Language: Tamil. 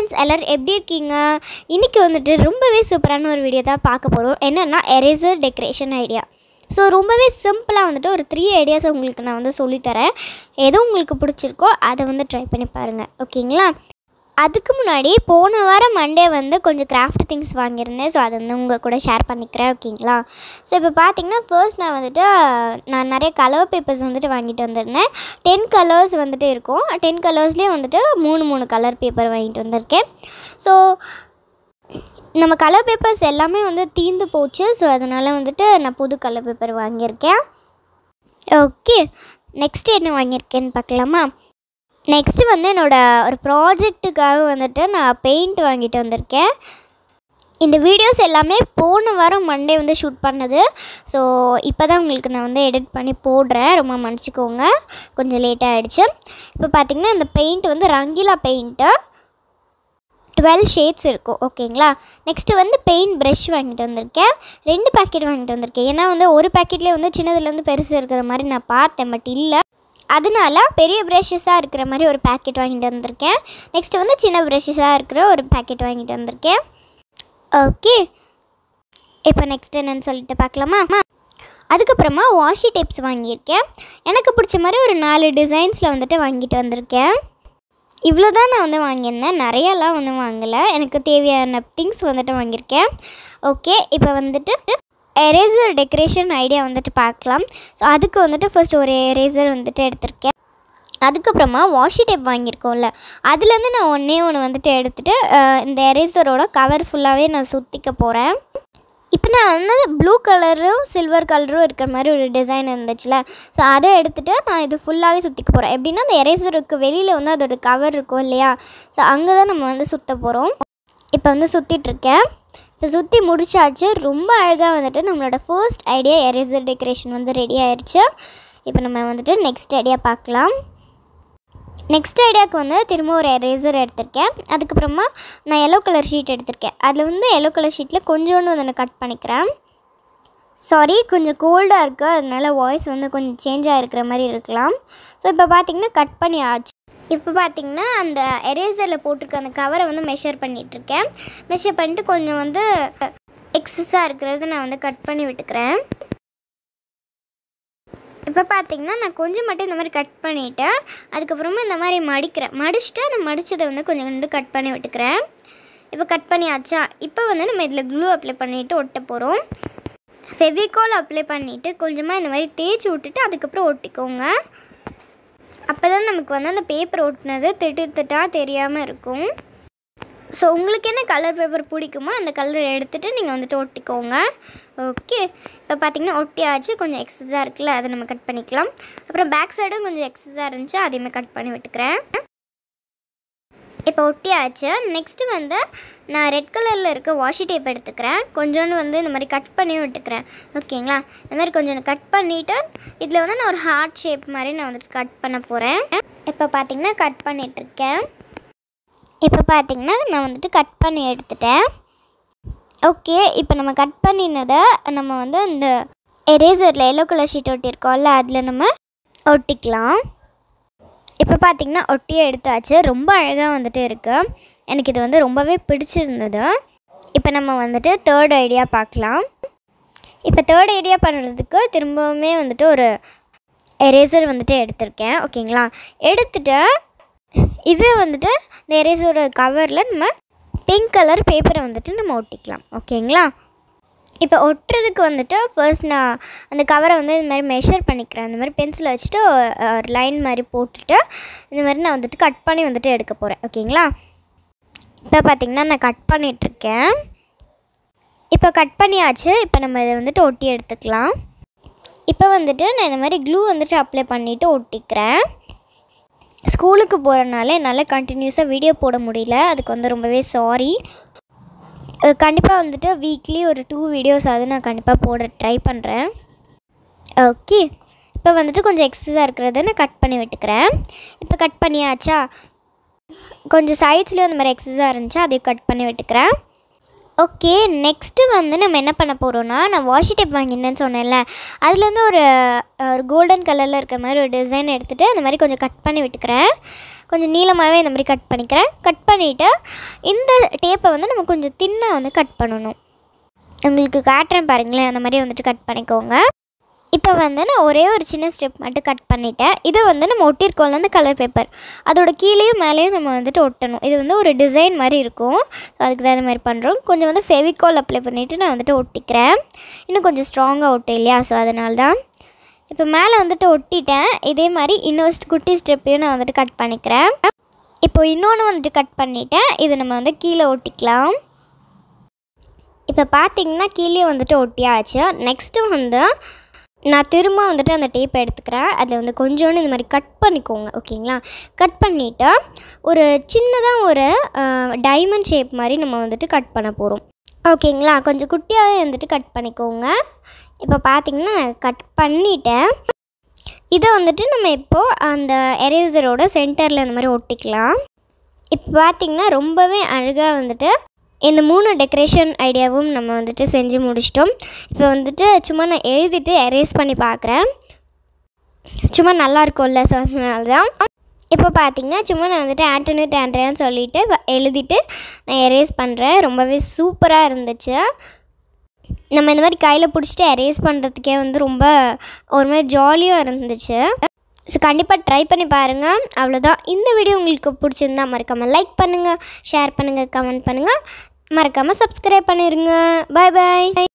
ஃப்ரெண்ட்ஸ் எல்லோரும் எப்படி இருக்கீங்க இன்றைக்கி வந்துட்டு ரொம்பவே சூப்பரான ஒரு வீடியோ தான் பார்க்க போகிறோம் என்னென்னா எரேசர் டெக்கரேஷன் ஐடியா ஸோ ரொம்பவே சிம்பிளாக வந்துட்டு ஒரு த்ரீ ஐடியாஸ் உங்களுக்கு நான் வந்து சொல்லித்தரேன் எது உங்களுக்கு பிடிச்சிருக்கோ அதை வந்து ட்ரை பண்ணி பாருங்கள் ஓகேங்களா அதுக்கு முன்னாடி போன வாரம் மண்டே வந்து கொஞ்சம் கிராஃப்ட் திங்ஸ் வாங்கியிருந்தேன் ஸோ அதை வந்து உங்கள் கூட ஷேர் பண்ணிக்கிறேன் ஓகேங்களா ஸோ இப்போ பார்த்தீங்கன்னா ஃபர்ஸ்ட் நான் வந்துட்டு நான் நிறைய கலர் பேப்பர்ஸ் வந்துட்டு வாங்கிட்டு வந்திருந்தேன் டென் கலர்ஸ் வந்துட்டு இருக்கும் டென் கலர்ஸ்லேயே வந்துட்டு மூணு மூணு கலர் பேப்பர் வாங்கிட்டு வந்திருக்கேன் ஸோ நம்ம கலர் பேப்பர்ஸ் எல்லாமே வந்து தீந்து போச்சு ஸோ அதனால் வந்துட்டு நான் புது கலர் பேப்பர் வாங்கியிருக்கேன் ஓகே நெக்ஸ்ட் என்ன வாங்கியிருக்கேன்னு பார்க்கலாமா நெக்ஸ்ட்டு வந்து என்னோடய ஒரு ப்ராஜெக்ட்டுக்காக வந்துட்டு நான் பெயிண்ட் வாங்கிட்டு வந்திருக்கேன் இந்த வீடியோஸ் எல்லாமே போன வாரம் மண்டே வந்து ஷூட் பண்ணது ஸோ இப்போ தான் உங்களுக்கு நான் வந்து எடிட் பண்ணி போடுறேன் ரொம்ப மன்னிச்சிக்கோங்க கொஞ்சம் லேட் ஆகிடுச்சு இப்போ பார்த்திங்கன்னா இந்த பெயிண்ட் வந்து ரங்கீலா பெயிண்ட்டு டுவெல் ஷேட்ஸ் இருக்கும் ஓகேங்களா நெக்ஸ்ட்டு வந்து பெயிண்ட் ப்ரஷ் வாங்கிட்டு வந்திருக்கேன் ரெண்டு பேக்கெட் வாங்கிட்டு வந்திருக்கேன் ஏன்னா வந்து ஒரு பேக்கெட்லேயே வந்து சின்னதுலேருந்து பெருசு இருக்கிற மாதிரி நான் பார்த்தேன் பட் இல்லை அதனால பெரிய ப்ரஷஸாக இருக்கிற மாதிரி ஒரு பேக்கெட் வாங்கிட்டு வந்திருக்கேன் நெக்ஸ்ட்டு வந்து சின்ன ப்ரஷஸாக இருக்கிற ஒரு பேக்கெட் வாங்கிட்டு வந்திருக்கேன் ஓகே இப்போ நெக்ஸ்ட் என்னன்னு சொல்லிட்டு பார்க்கலாமா அதுக்கப்புறமா வாஷி டேப்ஸ் வாங்கியிருக்கேன் எனக்கு பிடிச்ச மாதிரி ஒரு நாலு டிசைன்ஸில் வந்துட்டு வாங்கிட்டு வந்திருக்கேன் இவ்வளோ தான் நான் வந்து வாங்கியிருந்தேன் நிறையலாம் வந்து வாங்கலை எனக்கு தேவையான திங்ஸ் வந்துட்டு வாங்கியிருக்கேன் ஓகே இப்போ வந்துட்டு எரேசர் டெக்கரேஷன் ஐடியா வந்துட்டு பார்க்கலாம் ஸோ அதுக்கு வந்துட்டு ஃபர்ஸ்ட் ஒரு எரேசர் வந்துட்டு எடுத்திருக்கேன் அதுக்கப்புறமா வாஷி டேப் வாங்கியிருக்கோம்ல அதுலேருந்து நான் ஒன்றே ஒன்று வந்துட்டு எடுத்துகிட்டு இந்த எரேசரோட கவர் ஃபுல்லாகவே நான் சுற்றிக்க போகிறேன் இப்போ நான் வந்து ப்ளூ கலரும் சில்வர் கலரும் இருக்கிற மாதிரி ஒரு டிசைன் இருந்துச்சுல ஸோ அதை எடுத்துகிட்டு நான் இது ஃபுல்லாகவே சுற்றிக்க போகிறேன் எப்படின்னா அந்த எரேசருக்கு வெளியில் வந்து அதோட கவர் இருக்கும் இல்லையா ஸோ அங்கே தான் நம்ம வந்து சுற்ற போகிறோம் இப்போ வந்து சுற்றிட்டுருக்கேன் இப்போ சுற்றி முடிச்சாச்சு ரொம்ப அழகாக வந்துட்டு நம்மளோட ஃபர்ஸ்ட் ஐடியா எரேசர் டெக்கரேஷன் வந்து ரெடி ஆயிடுச்சு இப்போ நம்ம வந்துட்டு நெக்ஸ்ட் ஐடியா பார்க்கலாம் நெக்ஸ்ட் ஐடியாவுக்கு வந்து திரும்ப ஒரு எரேசர் எடுத்திருக்கேன் அதுக்கப்புறமா நான் எல்லோ கலர் ஷீட் எடுத்திருக்கேன் அதில் வந்து எல்லோ கலர் ஷீட்டில் கொஞ்சோண்டு வந்து நான் கட் பண்ணிக்கிறேன் சாரி கொஞ்சம் கோல்டாக இருக்குது அதனால வாய்ஸ் வந்து கொஞ்சம் சேஞ்ச் ஆகிருக்கிற மாதிரி இருக்கலாம் ஸோ இப்போ பார்த்திங்கன்னா கட் பண்ணி ஆச்சு இப்போ பார்த்திங்கன்னா அந்த எரேசரில் போட்டிருக்க அந்த கவரை வந்து மெஷர் பண்ணிகிட்ருக்கேன் மெஷர் பண்ணிட்டு கொஞ்சம் வந்து எக்ஸஸாக இருக்கிறத நான் வந்து கட் பண்ணி விட்டுக்கிறேன் இப்போ பார்த்தீங்கன்னா நான் கொஞ்சம் மட்டும் இந்த மாதிரி கட் பண்ணிவிட்டேன் அதுக்கப்புறமா இந்த மாதிரி மடிக்கிறேன் மடிச்சுட்டு அந்த மடித்ததை வந்து கொஞ்சம் கொஞ்சம் கட் பண்ணி விட்டுக்கிறேன் இப்போ கட் பண்ணியாச்சா இப்போ வந்து நம்ம இதில் க்ளூ அப்ளை பண்ணிவிட்டு ஒட்ட போகிறோம் ஃபெவிகால் அப்ளை பண்ணிவிட்டு கொஞ்சமாக இந்த மாதிரி தேய்ச்சி விட்டுட்டு அதுக்கப்புறம் ஒட்டிக்கோங்க அப்போ தான் நமக்கு வந்து அந்த பேப்பர் ஒட்டினது திட்டு திட்டாக தெரியாமல் இருக்கும் ஸோ உங்களுக்கு என்ன கலர் பேப்பர் பிடிக்குமோ அந்த கலர் எடுத்துகிட்டு நீங்கள் வந்துட்டு ஒட்டிக்கோங்க ஓகே இப்போ பார்த்தீங்கன்னா ஒட்டியாச்சு கொஞ்சம் எக்ஸஸாக இருக்குல்ல அதை நம்ம கட் பண்ணிக்கலாம் அப்புறம் பேக் சைடும் கொஞ்சம் எக்ஸஸாக இருந்துச்சு அதையுமே கட் பண்ணி விட்டுக்கிறேன் இப்போ ஒட்டியாச்சு நெக்ஸ்ட்டு வந்து நான் ரெட் கலரில் இருக்க வாஷி டேப் எடுத்துக்கிறேன் கொஞ்சோண்டு வந்து இந்த மாதிரி கட் பண்ணி விட்டுக்கிறேன் ஓகேங்களா இந்த மாதிரி கொஞ்சம் கட் பண்ணிவிட்டு இதில் வந்து நான் ஒரு ஹார்ட் ஷேப் மாதிரி நான் வந்துட்டு கட் பண்ண போகிறேன் இப்போ பார்த்தீங்கன்னா கட் பண்ணிகிட்ருக்கேன் இப்போ பார்த்தீங்கன்னா நான் வந்துட்டு கட் பண்ணி எடுத்துட்டேன் ஓகே இப்போ நம்ம கட் பண்ணினதை நம்ம வந்து இந்த எரேசரில் எல்லோ கலர் ஷீட் ஒட்டியிருக்கோம்ல அதில் நம்ம ஒட்டிக்கலாம் இப்போ பார்த்திங்கன்னா ஒட்டியே எடுத்தாச்சு ரொம்ப அழகாக வந்துட்டு இருக்குது எனக்கு இது வந்து ரொம்பவே பிடிச்சிருந்தது இப்போ நம்ம வந்துட்டு தேர்ட் ஐடியா பார்க்கலாம் இப்போ தேர்ட் ஐடியா பண்ணுறதுக்கு திரும்பவுமே வந்துட்டு ஒரு எரேசர் வந்துட்டு எடுத்திருக்கேன் ஓகேங்களா எடுத்துகிட்டு இது வந்துட்டு இந்த எரேசரோட கவரில் நம்ம பிங்க் கலர் பேப்பரை வந்துட்டு நம்ம ஒட்டிக்கலாம் ஓகேங்களா இப்போ ஒட்டுறதுக்கு வந்துட்டு ஃபர்ஸ்ட் நான் அந்த கவரை வந்து இந்த மாதிரி மெஷர் பண்ணிக்கிறேன் அந்த மாதிரி பென்சில் வச்சுட்டு ஒரு லைன் மாதிரி போட்டுட்டு இந்த மாதிரி நான் வந்துட்டு கட் பண்ணி வந்துட்டு எடுக்க போகிறேன் ஓகேங்களா இப்போ பார்த்திங்கன்னா நான் கட் பண்ணிகிட்ருக்கேன் இப்போ கட் பண்ணியாச்சு இப்போ நம்ம இதை வந்துட்டு ஒட்டி எடுத்துக்கலாம் இப்போ வந்துட்டு நான் இந்த மாதிரி க்ளூ வந்துட்டு அப்ளை பண்ணிவிட்டு ஒட்டிக்கிறேன் ஸ்கூலுக்கு போகிறனால என்னால் கண்டினியூஸாக வீடியோ போட முடியல அதுக்கு வந்து ரொம்பவே சாரி கண்டிப்பாக வந்துட்டு வீக்லி ஒரு டூ வீடியோஸ் அது நான் கண்டிப்பாக போட ட்ரை பண்ணுறேன் ஓகே இப்போ வந்துட்டு கொஞ்சம் எக்ஸஸாக இருக்கிறத நான் கட் பண்ணி விட்டுக்கிறேன் இப்போ கட் பண்ணியாச்சா கொஞ்சம் சைட்ஸ்லேயும் அந்த மாதிரி எக்ஸஸாக இருந்துச்சா அதையும் கட் பண்ணி விட்டுக்கிறேன் ஓகே நெக்ஸ்ட்டு வந்து நம்ம என்ன பண்ண போகிறோன்னா நான் வாஷி டேப் வாங்கினேன்னு சொன்னேன்ல அதுலேருந்து ஒரு ஒரு கோல்டன் கலரில் இருக்கிற மாதிரி ஒரு டிசைன் எடுத்துகிட்டு அந்த மாதிரி கொஞ்சம் கட் பண்ணி விட்டுக்கிறேன் கொஞ்சம் நீளமாகவே இந்த மாதிரி கட் பண்ணிக்கிறேன் கட் பண்ணிவிட்டு இந்த டேப்பை வந்து நம்ம கொஞ்சம் தின்னாக வந்து கட் பண்ணணும் உங்களுக்கு காட்டுறேன் பாருங்களேன் அந்த மாதிரி வந்துட்டு கட் பண்ணிக்கோங்க இப்போ வந்து நான் ஒரே ஒரு சின்ன ஸ்டெப் மட்டும் கட் பண்ணிட்டேன் இதை வந்து நம்ம ஒட்டியிருக்கோம்ல அந்த கலர் பேப்பர் அதோட கீழேயும் மேலேயும் நம்ம வந்துட்டு ஒட்டணும் இது வந்து ஒரு டிசைன் மாதிரி இருக்கும் ஸோ அதுக்கு தான் இந்த மாதிரி பண்ணுறோம் கொஞ்சம் வந்து ஃபெவிகால் அப்ளை பண்ணிவிட்டு நான் வந்துட்டு ஒட்டிக்கிறேன் இன்னும் கொஞ்சம் ஸ்ட்ராங்காக ஒட்டும் இல்லையா ஸோ அதனால தான் இப்போ மேலே வந்துட்டு ஒட்டிட்டேன் இதே மாதிரி இன்னொரு குட்டி ஸ்டெப்பையும் நான் வந்துட்டு கட் பண்ணிக்கிறேன் இப்போ இன்னொன்று வந்துட்டு கட் பண்ணிட்டேன் இதை நம்ம வந்து கீழே ஒட்டிக்கலாம் இப்போ பார்த்தீங்கன்னா கீழே வந்துட்டு ஒட்டியாச்சு நெக்ஸ்ட்டு வந்து நான் திரும்ப வந்துட்டு அந்த டேப்பை எடுத்துக்கிறேன் அதில் வந்து கொஞ்சோண்டு இந்த மாதிரி கட் பண்ணிக்கோங்க ஓகேங்களா கட் பண்ணிவிட்டு ஒரு சின்னதாக ஒரு டைமண்ட் ஷேப் மாதிரி நம்ம வந்துட்டு கட் பண்ண போகிறோம் ஓகேங்களா கொஞ்சம் குட்டியாகவே வந்துட்டு கட் பண்ணிக்கோங்க இப்போ பார்த்தீங்கன்னா கட் பண்ணிட்டேன் இதை வந்துட்டு நம்ம இப்போது அந்த எரேசரோட சென்டரில் இந்த மாதிரி ஒட்டிக்கலாம் இப்போ பார்த்தீங்கன்னா ரொம்பவே அழகாக வந்துட்டு இந்த மூணு டெக்கரேஷன் ஐடியாவும் நம்ம வந்துட்டு செஞ்சு முடிச்சிட்டோம் இப்போ வந்துட்டு சும்மா நான் எழுதிட்டு எரேஸ் பண்ணி பார்க்குறேன் சும்மா நல்லா இருக்கும்ல ஸோ அதனால தான் இப்போ பார்த்தீங்கன்னா சும்மா நான் வந்துட்டு ஆண்டனட் ஆண்ட்ரியான்னு சொல்லிட்டு வ- எழுதிட்டு நான் எரேஸ் பண்ணுறேன் ரொம்பவே சூப்பராக இருந்துச்சு நம்ம இந்த மாதிரி கையில் பிடிச்சிட்டு எரேஸ் பண்ணுறதுக்கே வந்து ரொம்ப ஒரு மாதிரி ஜாலியாக இருந்துச்சு ஸோ கண்டிப்பாக ட்ரை பண்ணி பாருங்கள் அவ்வளோதான் இந்த வீடியோ உங்களுக்கு பிடிச்சிருந்தா மறக்காமல் லைக் பண்ணுங்கள் ஷேர் பண்ணுங்கள் கமெண்ட் பண்ணுங்கள் மறக்காமல் சப்ஸ்கிரைப் பண்ணிடுங்க பாய் பாய்